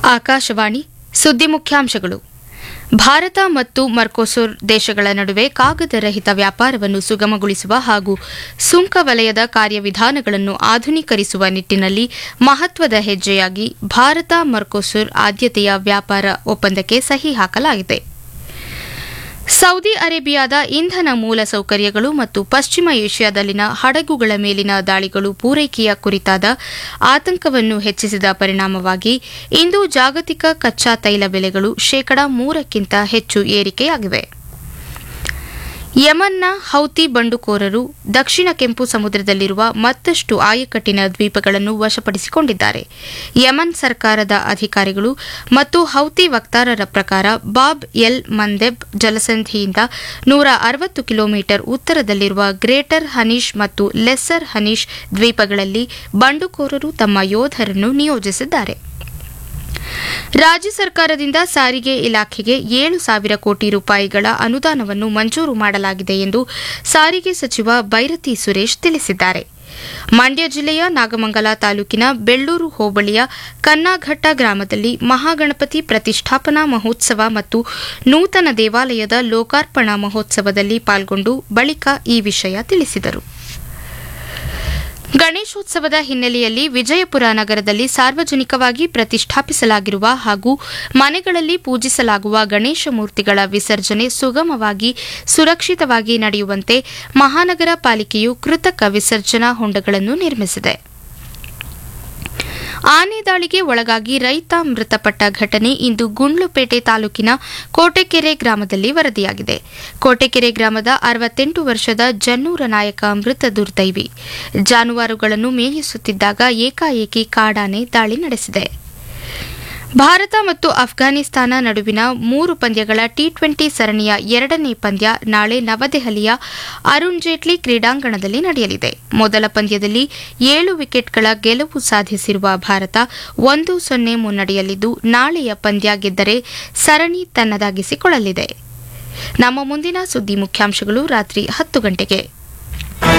ಆಕಾಶವಾಣಿ ಸುದ್ದಿ ಮುಖ್ಯಾಂಶಗಳು ಭಾರತ ಮತ್ತು ಮರ್ಕೋಸೋರ್ ದೇಶಗಳ ನಡುವೆ ಕಾಗದ ರಹಿತ ವ್ಯಾಪಾರವನ್ನು ಸುಗಮಗೊಳಿಸುವ ಹಾಗೂ ಸುಂಕ ವಲಯದ ಕಾರ್ಯವಿಧಾನಗಳನ್ನು ಆಧುನೀಕರಿಸುವ ನಿಟ್ಟಿನಲ್ಲಿ ಮಹತ್ವದ ಹೆಜ್ಜೆಯಾಗಿ ಭಾರತ ಮರ್ಕೋಸೋರ್ ಆದ್ಯತೆಯ ವ್ಯಾಪಾರ ಒಪ್ಪಂದಕ್ಕೆ ಸಹಿ ಹಾಕಲಾಗಿದೆ ಸೌದಿ ಅರೇಬಿಯಾದ ಇಂಧನ ಮೂಲಸೌಕರ್ಯಗಳು ಮತ್ತು ಪಶ್ಚಿಮ ಏಷ್ಯಾದಲ್ಲಿನ ಹಡಗುಗಳ ಮೇಲಿನ ದಾಳಿಗಳು ಪೂರೈಕೆಯ ಕುರಿತಾದ ಆತಂಕವನ್ನು ಹೆಚ್ಚಿಸಿದ ಪರಿಣಾಮವಾಗಿ ಇಂದು ಜಾಗತಿಕ ಕಚ್ಚಾ ತೈಲ ಬೆಲೆಗಳು ಶೇಕಡಾ ಮೂರಕ್ಕಿಂತ ಹೆಚ್ಚು ಏರಿಕೆಯಾಗಿವೆ ಯಮನ್ನ ಹೌತಿ ಬಂಡುಕೋರರು ದಕ್ಷಿಣ ಕೆಂಪು ಸಮುದ್ರದಲ್ಲಿರುವ ಮತ್ತಷ್ಟು ಆಯಕಟ್ಟಿನ ದ್ವೀಪಗಳನ್ನು ವಶಪಡಿಸಿಕೊಂಡಿದ್ದಾರೆ ಯಮನ್ ಸರ್ಕಾರದ ಅಧಿಕಾರಿಗಳು ಮತ್ತು ಹೌತಿ ವಕ್ತಾರರ ಪ್ರಕಾರ ಬಾಬ್ ಎಲ್ ಮಂದೆಬ್ ಜಲಸಂಧಿಯಿಂದ ನೂರ ಅರವತ್ತು ಕಿಲೋಮೀಟರ್ ಉತ್ತರದಲ್ಲಿರುವ ಗ್ರೇಟರ್ ಹನೀಶ್ ಮತ್ತು ಲೆಸ್ಸರ್ ಹನೀಶ್ ದ್ವೀಪಗಳಲ್ಲಿ ಬಂಡುಕೋರರು ತಮ್ಮ ಯೋಧರನ್ನು ನಿಯೋಜಿಸಿದ್ದಾರೆ ರಾಜ್ಯ ಸರ್ಕಾರದಿಂದ ಸಾರಿಗೆ ಇಲಾಖೆಗೆ ಏಳು ಸಾವಿರ ಕೋಟಿ ರೂಪಾಯಿಗಳ ಅನುದಾನವನ್ನು ಮಂಜೂರು ಮಾಡಲಾಗಿದೆ ಎಂದು ಸಾರಿಗೆ ಸಚಿವ ಬೈರತಿ ಸುರೇಶ್ ತಿಳಿಸಿದ್ದಾರೆ ಮಂಡ್ಯ ಜಿಲ್ಲೆಯ ನಾಗಮಂಗಲ ತಾಲೂಕಿನ ಬೆಳ್ಳೂರು ಹೋಬಳಿಯ ಕನ್ನಾಘಟ್ಟ ಗ್ರಾಮದಲ್ಲಿ ಮಹಾಗಣಪತಿ ಪ್ರತಿಷ್ಠಾಪನಾ ಮಹೋತ್ಸವ ಮತ್ತು ನೂತನ ದೇವಾಲಯದ ಲೋಕಾರ್ಪಣಾ ಮಹೋತ್ಸವದಲ್ಲಿ ಪಾಲ್ಗೊಂಡು ಬಳಿಕ ಈ ವಿಷಯ ತಿಳಿಸಿದರು ಗಣೇಶೋತ್ಸವದ ಹಿನ್ನೆಲೆಯಲ್ಲಿ ವಿಜಯಪುರ ನಗರದಲ್ಲಿ ಸಾರ್ವಜನಿಕವಾಗಿ ಪ್ರತಿಷ್ಠಾಪಿಸಲಾಗಿರುವ ಹಾಗೂ ಮನೆಗಳಲ್ಲಿ ಪೂಜಿಸಲಾಗುವ ಗಣೇಶ ಮೂರ್ತಿಗಳ ವಿಸರ್ಜನೆ ಸುಗಮವಾಗಿ ಸುರಕ್ಷಿತವಾಗಿ ನಡೆಯುವಂತೆ ಮಹಾನಗರ ಪಾಲಿಕೆಯು ಕೃತಕ ವಿಸರ್ಜನಾ ಹೊಂಡಗಳನ್ನು ನಿರ್ಮಿಸಿದೆ ಆನೆ ದಾಳಿಗೆ ಒಳಗಾಗಿ ರೈತ ಮೃತಪಟ್ಟ ಘಟನೆ ಇಂದು ಗುಂಡ್ಲುಪೇಟೆ ತಾಲೂಕಿನ ಕೋಟೆಕೆರೆ ಗ್ರಾಮದಲ್ಲಿ ವರದಿಯಾಗಿದೆ ಕೋಟೆಕೆರೆ ಗ್ರಾಮದ ಅರವತ್ತೆಂಟು ವರ್ಷದ ಜನ್ನೂರ ನಾಯಕ ಮೃತ ದುರ್ದೈವಿ ಜಾನುವಾರುಗಳನ್ನು ಮೇಯಿಸುತ್ತಿದ್ದಾಗ ಏಕಾಏಕಿ ಕಾಡಾನೆ ದಾಳಿ ನಡೆಸಿದೆ ಭಾರತ ಮತ್ತು ಅಫ್ಘಾನಿಸ್ತಾನ ನಡುವಿನ ಮೂರು ಪಂದ್ಯಗಳ ಟಿ ಟ್ವೆಂಟಿ ಸರಣಿಯ ಎರಡನೇ ಪಂದ್ಯ ನಾಳೆ ನವದೆಹಲಿಯ ಅರುಣ್ ಜೇಟ್ಲಿ ಕ್ರೀಡಾಂಗಣದಲ್ಲಿ ನಡೆಯಲಿದೆ ಮೊದಲ ಪಂದ್ಯದಲ್ಲಿ ಏಳು ವಿಕೆಟ್ಗಳ ಗೆಲುವು ಸಾಧಿಸಿರುವ ಭಾರತ ಒಂದು ಸೊನ್ನೆ ಮುನ್ನಡೆಯಲಿದ್ದು ನಾಳೆಯ ಪಂದ್ಯ ಗೆದ್ದರೆ ಸರಣಿ ತನ್ನದಾಗಿಸಿಕೊಳ್ಳಲಿದೆ ನಮ್ಮ ಮುಂದಿನ ಸುದ್ದಿ ಮುಖ್ಯಾಂಶಗಳು ರಾತ್ರಿ ಹತ್ತು ಗಂಟೆಗೆ